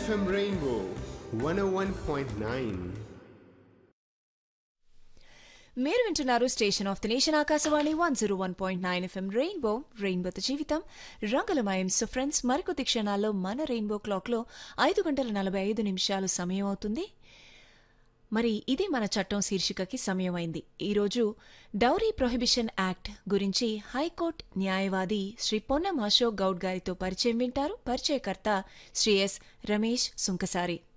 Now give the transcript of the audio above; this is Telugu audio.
FM Rainbow 101.9. మీరు వింటున్నారు station of the nation Akashvani one zero one point nine FM Rainbow రెయిన్బోతో జీవితం రంగులమయం సో ఫ్రెండ్స్ మరికొద్ది క్షణాల్లో మన రెయిన్బో క్లాక్లో ఐదు గంటల నలభై ఐదు నిమిషాలు సమయం అవుతుంది మరి ఇది మన చట్టం శీర్షికకి సమయం అయింది ఈరోజు డౌరీ ప్రొహిబిషన్ యాక్ట్ గురించి హైకోర్టు న్యాయవాది శ్రీ పొన్నం అశోక్ గౌడ్ గారితో పరిచయం వింటారు పరిచయకర్త శ్రీ ఎస్ రమేష్ సుంకసారి